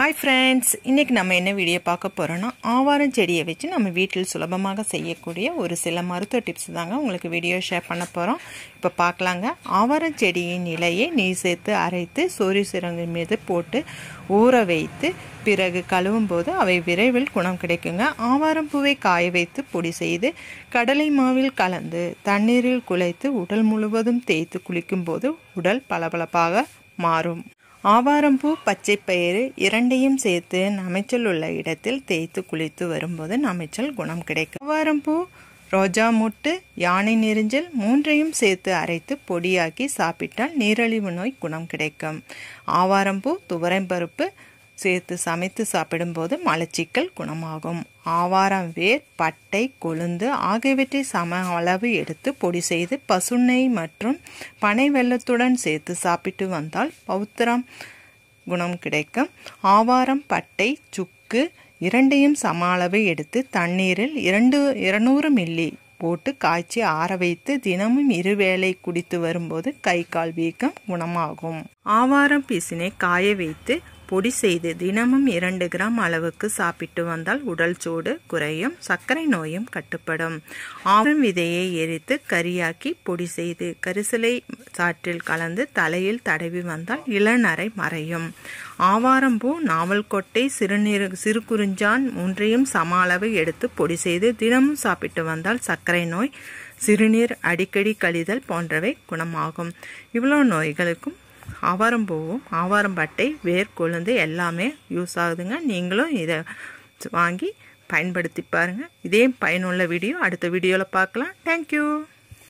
hi friends இன்றைக்கி நம்ம என்ன வீடியோ பார்க்க போகிறோன்னா ஆவாரம் செடியை வச்சு நம்ம வீட்டில் சுலபமாக செய்யக்கூடிய ஒரு சில மருத்துவ டிப்ஸ் தாங்க உங்களுக்கு வீடியோ ஷேர் பண்ண போகிறோம் இப்போ பார்க்கலாங்க ஆவாரம் செடியின் இலையை நீர் சேர்த்து அரைத்து சோரி சிறங்கு மீது போட்டு ஊற வைத்து பிறகு கழுவும் போது அவை விரைவில் குணம் கிடைக்குங்க ஆவாரம் பூவை காய வைத்து பொடி செய்து கடலை மாவில் கலந்து தண்ணீரில் குழைத்து உடல் முழுவதும் தேய்த்து குளிக்கும்போது உடல் பளபளப்பாக மாறும் ஆவாரம்பூ பச்சை பயிறு இரண்டையும் சேர்த்து நமைச்சல் உள்ள இடத்தில் தேய்த்து குளித்து வரும்போது நமைச்சல் குணம் கிடைக்கும் ஆவாரம்பூ ரோஜா முட்டு யானை நெரிஞ்சல் மூன்றையும் சேர்த்து அரைத்து பொடியாக்கி சாப்பிட்டால் நீரிழிவு நோய் குணம் கிடைக்கும் ஆவாரம்பூ துவரம்பருப்பு சேர்த்து சமைத்து சாப்பிடும்போது மலச்சிக்கல் குணமாகும் ஆவாரம் வேர் பட்டை கொழுந்து ஆகியவற்றை சம அளவு எடுத்து பொடி செய்து பசுநெய் மற்றும் பனை வெள்ளத்துடன் சேர்த்து சாப்பிட்டு வந்தால் பௌத்திரம் குணம் கிடைக்கும் ஆவாரம் பட்டை சுக்கு இரண்டையும் சம அளவு எடுத்து தண்ணீரில் இரண்டு இருநூறு மில்லி போட்டு காய்ச்சி ஆற வைத்து தினமும் இருவேளை குடித்து வரும்போது கை கால் வீக்கம் குணமாகும் ஆவாரம் பிசினை காய வைத்து பொடி செய்து தினமும் இரண்டு கிராம் அளவுக்கு சாப்பிட்டு வந்தால் உடல் சூடு குறையும் சர்க்கரை நோயும் கட்டுப்படும் ஆவரம் விதையை எரித்து கரியாக்கி பொடி செய்து கரிசலை சாற்றில் கலந்து தலையில் தடவி வந்தால் இளநரை மறையும் ஆவாரம்பூ நாவல் கொட்டை சிறுநீர் சிறு குறிஞ்சான் மூன்றையும் சம அளவு எடுத்து பொடி செய்து தினமும் சாப்பிட்டு வந்தால் சர்க்கரை நோய் சிறுநீர் அடிக்கடி கழிதல் போன்றவை குணமாகும் இவ்வளோ நோய்களுக்கும் ஆவாரம்பூவும் ஆவாரம்பட்டை வேர் கொழுந்து எல்லாமே யூஸ் ஆகுதுங்க நீங்களும் இதை வாங்கி பயன்படுத்தி பாருங்கள் இதே பயனுள்ள வீடியோ அடுத்த வீடியோவில் பார்க்கலாம் தேங்க்யூ